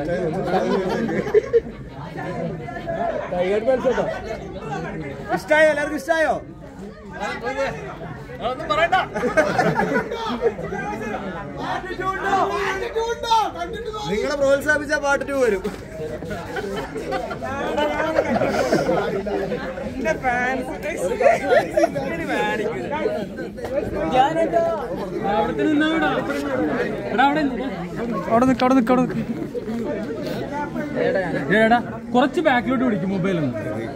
ഇഷ്ടായോ എല്ലാവർക്കും ഇഷ്ടായോ നിങ്ങളെ പ്രോത്സാഹിപ്പിച്ച പാട്ട് ടു വരും അവിടെ നിന്നോടാ എടാ അവിടെ നിന്ന്. അവിടെ നിൽക്ക് അവിടെ നിൽക്ക് അവിടെ നിൽക്ക് ഏടാ കുറച്ച് ബാക്കിലോട്ട് പിടിക്കും മൊബൈലൊന്ന്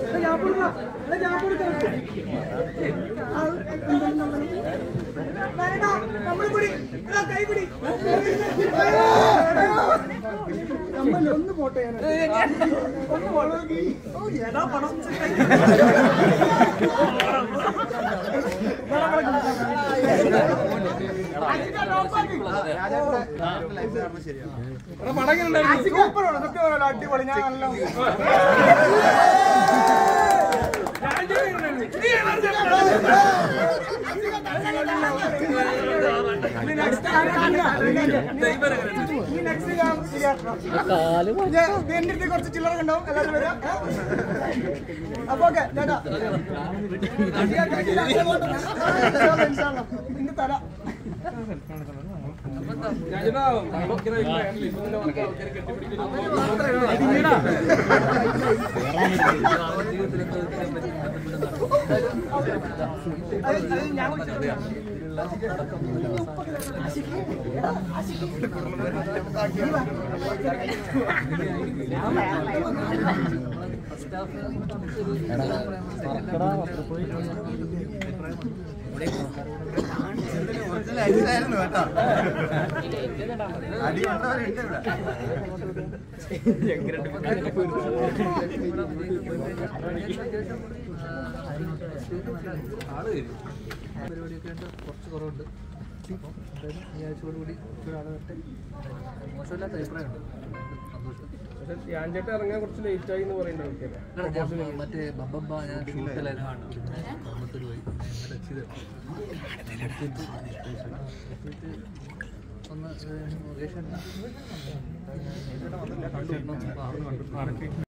അടിപൊളി ഞാൻ നല്ല എന്റെ അടുത്ത് കുറച്ച് ചില്ലറ ഉണ്ടാവും എല്ലാവരും വരാം അപ്പൊ ഓക്കെ ചേട്ടാ ഇന്ന് തരാം അത് അത് ഞാൻ പരിപാടിയൊക്കെ ഉണ്ട് കുറച്ച് കുറവുണ്ട് അപ്പം എന്തായാലും ഈ ആഴ്ചയോടുകൂടി ഒരാൾ വരട്ടെ മോശമില്ലാത്ത അഭിപ്രായമുണ്ട് സന്തോഷം ചേട്ടൻ ഇറങ്ങാൻ കുറച്ച് ലേറ്റ് ആയി എന്ന് പറയുന്നുണ്ട് എടാ, ഞാൻ മറ്റേ ബബ്ബ ഞാൻ ഷൂട്ടിലായിരുന്നു പിന്നെ കോയമ്പത്തൂർ പോയി ഞാൻ ഇന്നലെ എത്തിയത് ഒന്ന് മുകേഷ്